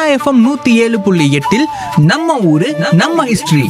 FM நூத்தி ஏழு புள்ளி எட்டில் நம்ம ஊரு நம்ம ஹிஸ்டரி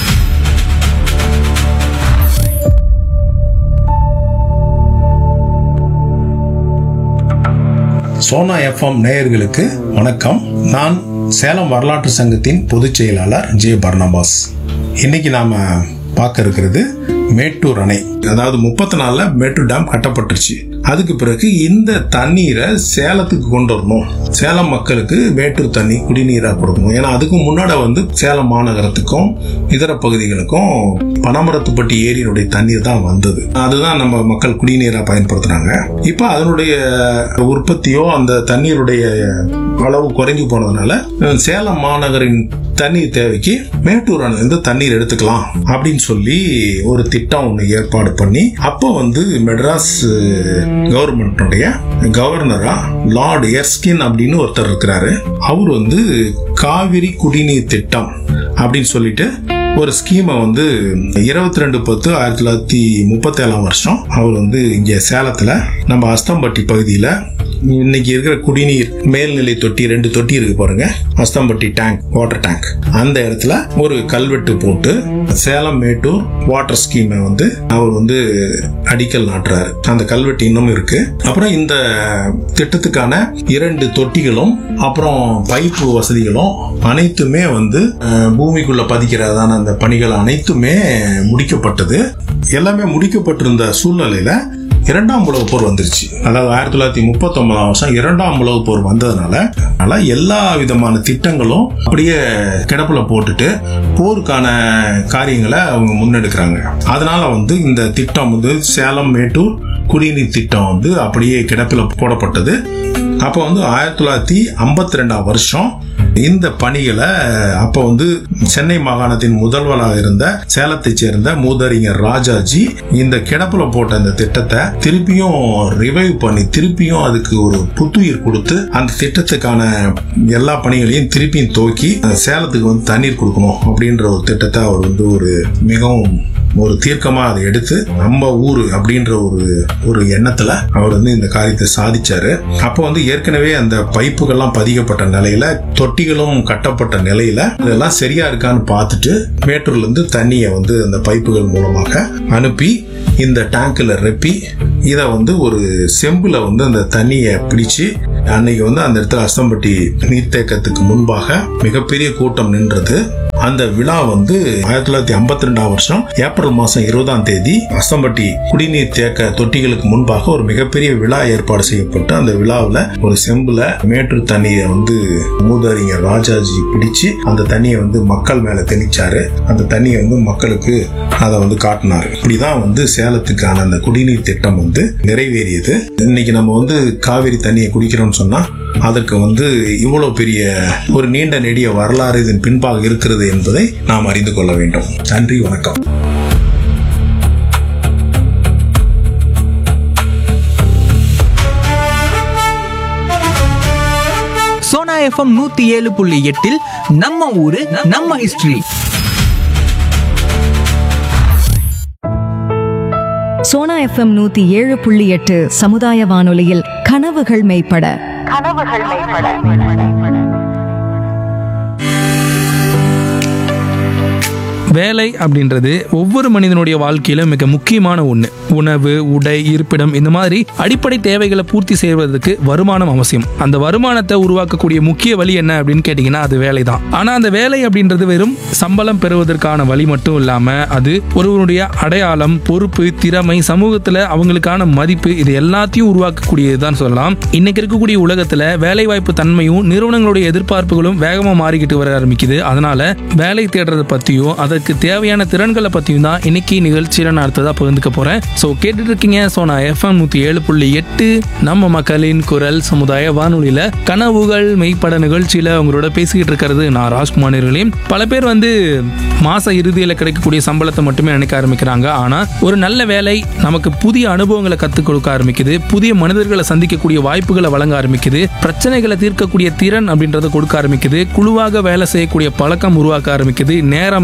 சோனா எஃப்எம் நேயர்களுக்கு வணக்கம் நான் சேலம் வரலாற்று சங்கத்தின் பொதுச் செயலாளர் ஜே பர்னபாஸ் இன்னைக்கு நாம பார்க்க இருக்கிறது மேட்டூர் அணை அதாவது முப்பத்தி நாலுல மேட்டூர் டேம் கட்டப்பட்டுருச்சு அதுக்கு பிறகு இந்த தண்ணீரை சேலத்துக்கு கொண்டு வரணும் சேலம் மக்களுக்கு மேட்டூர் தண்ணி குடிநீரா கொடுக்கணும் ஏன்னா அதுக்கு முன்னாடி வந்து சேலம் மாநகரத்துக்கும் இதர பகுதிகளுக்கும் பனமரத்துப்பட்டி ஏரியினுடைய தண்ணீர் தான் வந்தது அதுதான் நம்ம மக்கள் குடிநீரா பயன்படுத்துறாங்க இப்போ அதனுடைய உற்பத்தியோ அந்த தண்ணீருடைய அளவு குறைஞ்சு போனதுனால அஹ், சேலம் மாநகரின் தண்ணீர் தேவைக்கு மேட்டூர் அணையிலிருந்து தண்ணீர் எடுத்துக்கலாம் அப்படின்னு சொல்லி ஒரு திட்டம் ஒன்று ஏற்பாடு பண்ணி அப்போ வந்து மெட்ராஸ் கவர்மெண்ட்டுடைய கவர்னரா லார்ட் எர்ஸ்கின் அப்படின்னு ஒருத்தர் இருக்கிறாரு அவர் வந்து காவிரி குடிநீர் திட்டம் அப்படின்னு சொல்லிட்டு ஒரு ஸ்கீமை வந்து இருபத்தி ரெண்டு பத்து ஆயிரத்தி தொள்ளாயிரத்தி முப்பத்தேழாம் வருஷம் அவர் வந்து இங்கே சேலத்தில் நம்ம அஸ்தம்பட்டி பகுதியில் இன்னைக்கு இருக்கிற குடிநீர் மேல்நிலை தொட்டி ரெண்டு தொட்டி இருக்கு பாருங்க அஸ்தம்பட்டி டேங்க் வாட்டர் டேங்க் அந்த இடத்துல ஒரு கல்வெட்டு போட்டு சேலம் மேட்டூர் வாட்டர் ஸ்கீமை வந்து அவர் வந்து அடிக்கல் நாட்டுறாரு அந்த கல்வெட்டு இன்னும் இருக்கு அப்புறம் இந்த திட்டத்துக்கான இரண்டு தொட்டிகளும் அப்புறம் பைப்பு வசதிகளும் அனைத்துமே வந்து அஹ், பூமிக்குள்ள பதிக்கிறதான அந்த பணிகள் அனைத்துமே முடிக்கப்பட்டது எல்லாமே முடிக்கப்பட்டிருந்த சூழ்நிலையில இரண்டாம் உலகப் போர் வந்துருச்சு அதாவது ஆயிரத்தி தொள்ளாயிரத்தி முப்பத்தி வருஷம் இரண்டாம் உலகப் போர் வந்ததுனால அதனால எல்லா விதமான திட்டங்களும் அப்படியே கிடப்புல போட்டுட்டு போருக்கான காரியங்களை அவங்க முன்னெடுக்கிறாங்க அதனால வந்து இந்த திட்டம் வந்து சேலம் மேட்டூர் குடிநீர் திட்டம் வந்து அப்படியே கிடப்பில் போடப்பட்டது அப்போ வந்து ஆயிரத்தி தொள்ளாயிரத்தி ஐம்பத்தி ரெண்டாம் வருஷம் இந்த பணிகளை அப்போ வந்து சென்னை மாகாணத்தின் முதல்வராக இருந்த சேலத்தைச் சேர்ந்த மூதறிஞர் ராஜாஜி இந்த கிடப்புல போட்ட இந்த திட்டத்தை திருப்பியும் ரிவைவ் பண்ணி திருப்பியும் அதுக்கு ஒரு புத்துயிர் கொடுத்து அந்த திட்டத்துக்கான எல்லா பணிகளையும் திருப்பியும் துவக்கி சேலத்துக்கு வந்து தண்ணீர் கொடுக்கணும் அப்படின்ற ஒரு திட்டத்தை அவர் வந்து ஒரு மிகவும் ஒரு தீர்க்கமா அதை எடுத்து நம்ம ஊரு அப்படின்ற ஒரு ஒரு எண்ணத்துல அவர் வந்து இந்த காரியத்தை சாதிச்சாரு அப்போ வந்து ஏற்கனவே அந்த பைப்புகள்லாம் பதிக்கப்பட்ட நிலையில தொட்டிகளும் கட்டப்பட்ட நிலையில இதெல்லாம் சரியா இருக்கான்னு பார்த்துட்டு மேட்டூர்ல இருந்து தண்ணியை வந்து அந்த பைப்புகள் மூலமாக அனுப்பி இந்த டேங்க்ல ரெப்பி இதை வந்து ஒரு செம்புல வந்து அந்த தண்ணியை பிடிச்சு அன்னைக்கு வந்து அந்த இடத்துல அஸ்தம்பட்டி நீர்த்தேக்கத்துக்கு முன்பாக மிகப்பெரிய கூட்டம் நின்றது அந்த விழா வந்து ஆயிரத்தி தொள்ளாயிரத்தி ஐம்பத்தி ரெண்டாம் வருஷம் ஏப்ரல் மாசம் இருபதாம் தேதி அஸ்தம்பட்டி குடிநீர் தேக்க தொட்டிகளுக்கு முன்பாக ஒரு மிகப்பெரிய விழா ஏற்பாடு செய்யப்பட்டு அந்த விழாவில் ஒரு செம்புல மேட்டூர் தண்ணியை வந்து மூதறிஞர் ராஜாஜி பிடிச்சு அந்த தண்ணியை வந்து மக்கள் மேல தெளிச்சாரு அந்த தண்ணியை வந்து மக்களுக்கு அதை வந்து காட்டினாரு இப்படிதான் வந்து சேலத்துக்கான அந்த குடிநீர் திட்டம் வந்து நிறைவேறியது இன்னைக்கு நம்ம வந்து காவிரி தண்ணியை குடிக்கிறோம்னு சொன்னா அதற்கு வந்து இவ்வளவு பெரிய ஒரு நீண்ட நெடிய வரலாறு இதன் பின்பாக இருக்கிறது என்பதை நாம் அறிந்து கொள்ள வேண்டும் நன்றி வணக்கம் சோனா எஃப்எம் நூத்தி ஏழு புள்ளி எட்டில் நம்ம ஊரு நம்ம ஹிஸ்டரி சோனா எஃப்எம் நூத்தி ஏழு புள்ளி எட்டு சமுதாய வானொலியில் கனவுகள் மெய்ப்பட வேலை அப்படின்றது ஒவ்வொரு மனிதனுடைய வாழ்க்கையில மிக முக்கியமான ஒன்று உணவு உடை இருப்பிடம் இந்த மாதிரி அடிப்படை தேவைகளை பூர்த்தி செய்வதற்கு வருமானம் அவசியம் அந்த வருமானத்தை உருவாக்கக்கூடிய முக்கிய வழி என்ன அப்படின்னு கேட்டிங்கன்னா அது வேலை தான் ஆனால் அந்த வேலை அப்படின்றது வெறும் சம்பளம் பெறுவதற்கான வழி மட்டும் இல்லாமல் அது ஒருவருடைய அடையாளம் பொறுப்பு திறமை சமூகத்தில் அவங்களுக்கான மதிப்பு இது எல்லாத்தையும் உருவாக்கக்கூடியது தான் சொல்லலாம் இன்னைக்கு இருக்கக்கூடிய உலகத்தில் வேலைவாய்ப்பு தன்மையும் நிறுவனங்களுடைய எதிர்பார்ப்புகளும் வேகமாக மாறிக்கிட்டு வர ஆரம்பிக்குது அதனால வேலை தேடுறதை பற்றியும் அதற்கு தேவையான திறன்களை பற்றியும் தான் இன்னைக்கு நிகழ்ச்சியில் நான் அடுத்ததாக பகிர்ந்துக்க போகிறேன் ஸோ கேட்டுட்டு இருக்கீங்க ஸோ நான் எஃப்எம் நூற்றி ஏழு புள்ளி எட்டு நம்ம மக்களின் குரல் சமுதாய வானொலியில் கனவுகள் மெய்ப்பட நிகழ்ச்சியில் உங்களோட பேசிக்கிட்டு இருக்கிறது நான் ராஜ்குமார் நேயர்களே. பல பேர் வந்து மாச இறுதியில் கிடைக்கக்கூடிய சம்பளத்தை மட்டுமே நினைக்க ஆரம்பிக்கிறாங்க ஆனால் ஒரு நல்ல வேலை நமக்கு புதிய அனுபவங்களை கற்றுக் கொடுக்க ஆரம்பிக்குது புதிய மனிதர்களை சந்திக்கக்கூடிய வாய்ப்புகளை வழங்க ஆரம்பிக்குது பிரச்சனைகளை தீர்க்கக்கூடிய திறன் அப்படின்றத கொடுக்க ஆரம்பிக்குது குழுவாக வேலை செய்யக்கூடிய பழக்கம் உருவாக்க ஆரம்பிக்குது நேர மேலாண்மை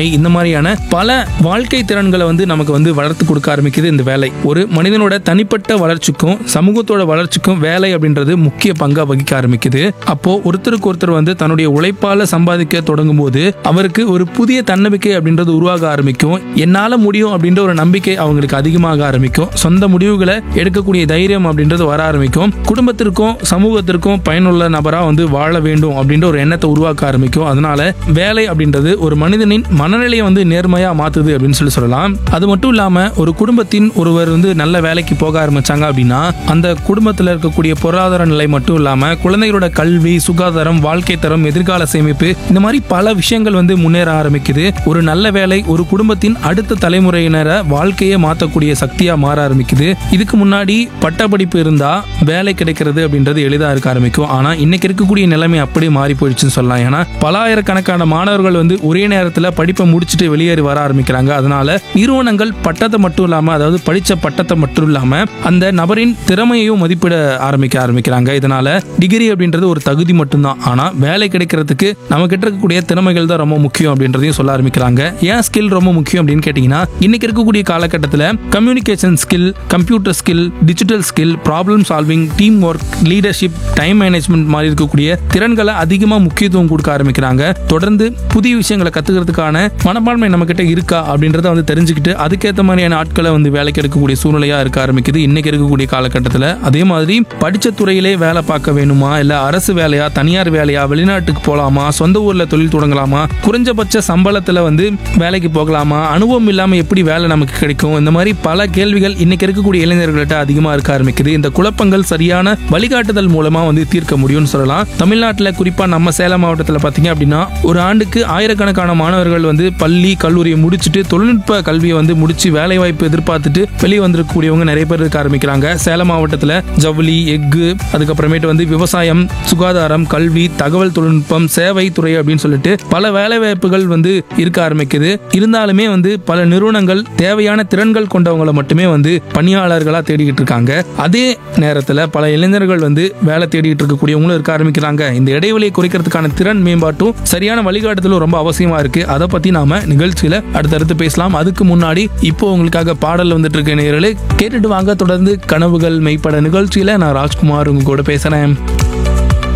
பொறுமை இந்த மாதிரியான பல வாழ்க்கை திறன்களை வந்து நமக்கு வந்து வளர்த்து கொடுக்க ஆரம்பிக்குது இந்த வேலை ஒரு மனிதனோட தனிப்பட்ட வளர்ச்சிக்கும் சமூகத்தோட வளர்ச்சிக்கும் வேலை அப்படின்றது முக்கிய பங்கா வகிக்க ஆரம்பிக்குது அப்போ ஒருத்தருக்கு ஒருத்தர் வந்து தன்னுடைய உழைப்பால சம்பாதிக்க தொடங்கும் போது அவருக்கு ஒரு புதிய தன்னம்பிக்கை அப்படின்றது உருவாக ஆரம்பிக்கும் என்னால முடியும் அப்படின்ற ஒரு நம்பிக்கை அவங்களுக்கு அதிகமாக ஆரம்பிக்கும் சொந்த முடிவுகளை எடுக்கக்கூடிய தைரியம் அப்படின்றது வர ஆரம்பிக்கும் குடும்பத்திற்கும் சமூகத்திற்கும் பயனுள்ள நபரா வந்து வாழ வேண்டும் அப்படின்ற ஒரு எண்ணத்தை உருவாக்க ஆரம்பிக்கும் அதனால வேலை அப்படின்றது ஒரு மனிதனின் மனநிலையை வந்து நேர்மையா மாத்துது அப்படின்னு சொல்லி சொல்லலாம் அது மட்டும் இல்லாம ஒரு குடும்பத்தின் ஒருவர் வந்து நல்ல வேலைக்கு போக ஆரம்பிச்சாங்க அப்படின்னா அந்த குடும்பத்தில் இருக்கக்கூடிய பொருளாதார நிலை மட்டும் இல்லாம குழந்தைகளோட கல்வி சுகாதாரம் வாழ்க்கை தரம் எதிர்கால சேமிப்பு இந்த மாதிரி பல விஷயங்கள் வந்து முன்னேற ஆரம்பிக்குது ஒரு நல்ல வேலை ஒரு குடும்பத்தின் அடுத்த தலைமுறையினரை வாழ்க்கையை மாற்றக்கூடிய சக்தியா மாற ஆரம்பிக்குது இதுக்கு முன்னாடி பட்டப்படிப்பு இருந்தா வேலை கிடைக்கிறது அப்படின்றது எளிதா இருக்க ஆரம்பிக்கும் ஆனா இன்னைக்கு இருக்கக்கூடிய நிலைமை அப்படியே மாறி போயிடுச்சுன்னு சொல்லலாம் ஏன்னா பலாயிரக்கணக்கான மாணவர்கள் வந்து ஒரே நேரத்துல படிப்பை முடிச்சுட்டு வெளியேறி வர ஆரம்பிக்கிறாங்க அதனால நிறுவனங்கள் பட்டத்தை மட்டும் இல்லாம அதாவது படிச்ச பட்டத்தை மட்டும் இல்லாம அந்த நபரின் திறமையையும் மதிப்பிட ஆரம்பிக்க ஆரம்பிக்கிறாங்க இதனால டிகிரி அப்படின்றது ஒரு தகுதி மட்டும்தான் ஆனா வேலை கிடைக்கிறதுக்கு நம்ம கிட்ட இருக்கக்கூடிய திறமைகள் தான் ரொம்ப முக்கியம் அப்படின்றதையும் சொல்ல ஆரம்பிக்கிறாங்க ஏன் ஸ்கில் ரொம்ப முக்கியம் அப்படின்னு கேட்டீங்கன்னா இன்னைக்கு இருக்கக்கூடிய காலகட்டத்தில் communication skill computer skill digital skill problem solving team work leadership time management மாதிரி இருக்கக்கூடிய திறன்களை அதிகமாக முக்கியத்துவம் கொடுக்க ஆரம்பிக்கிறாங்க தொடர்ந்து புதிய விஷயங்களை கத்துக்கிறதுக்கான மனப்பான்மை நம்ம கிட்ட இருக்கா அப்படின்றத வந்து தெரிஞ்சுக்கிட்டு அதுக்கேற்ற மாதிரியான ஆட்களை வந்து வேலைக்கு எடுக்கக்கூடிய சூழ்நிலையா இருக்க ஆரம்பிக்குது இன்னைக்கு இருக்கக்கூடிய காலகட்டத்தில் அதே மாதிரி படிச்ச துறையிலே வேலை பார்க்க வேணுமா இல்ல அரசு வேலையா தனியார் வேலையா வெளிநாட்டுக்கு போலாமா சொந்த ஊர்ல தொழில் தொடங்கலாமா குறைஞ்சபட்ச சம்பளத்துல வந்து வேலைக்கு போகலாமா அனுபவம் இல்லாம எப்படி வேலை நமக்கு கிடைக்கும் இந்த மாதிரி பல கேள்விகள் இன்னைக்கு இருக்கக்கூடிய இளைஞர்கள்ட்ட அதிகமா இருக்க ஆரம்பிக்குது இந்த குழப்பங்கள் சரியான வழிகாட்டுதல் மூலமா வந்து தீர்க்க முடியும்னு சொல்லலாம் தமிழ்நாட்டில் குறிப்பா நம்ம சேலம் மாவட்டத்தில் பார்த்தீங்க அப்படின்னா ஒரு ஆண்டுக்கு ஆயிரக்கணக்கான மாணவர்கள் வந்து பள்ளி கல்லூரியை முடிச்சுட்டு தொழில்நுட்ப கல்வியை வந்து முடிச்சு வேலை வாய்ப்பு எதிர்பார்த்துட்டு வெளியே வந்திருக்கக்கூடியவங்க நிறைய பேர் இருக்க ஆரம்பிக்கிறாங்க சேலம் மாவட்டத்தில் ஜவுளி எஃகு அதுக்கப்புறமேட்டு வந்து விவசாயம் சுகாதாரம் கல்வி தகவல் தொழில்நுட்பம் சேவை துறை அப்படின்னு சொல்லிட்டு பல வேலை வாய்ப்புகள் வந்து இருக்க ஆரம்பிக்குது இருந்தாலுமே வந்து பல நிறுவனங்கள் தேவையான திறன்கள் கொண்டவங்களை மட்டுமே வந்து பணியாளர்களா தேடிக்கிட்டு இருக்காங்க அதே நேரத்தில் பல இளைஞர்கள் வந்து வேலை தேடிட்டு இருக்கக்கூடியவங்களும் இருக்க ஆரம்பிக்கிறாங்க இந்த இடைவெளியை குறைக்கிறதுக்கான திறன் மேம்பாட்டும் சரியான வழிகாட்டுதலும் ரொம்ப அவசியமா இருக்கு அதை பத்தி நாம நிகழ்ச்சியில அடுத்தடுத்து பேசலாம் அதுக்கு முன்னாடி இப்போ உங்களுக்காக பாடல் வந்துட்டு இருக்க நேரலே கேட்டுட்டு வாங்க தொடர்ந்து கனவுகள் மெய்ப்பட நிகழ்ச்சியில நான் ராஜ்குமார் உங்க கூட பேசுறேன்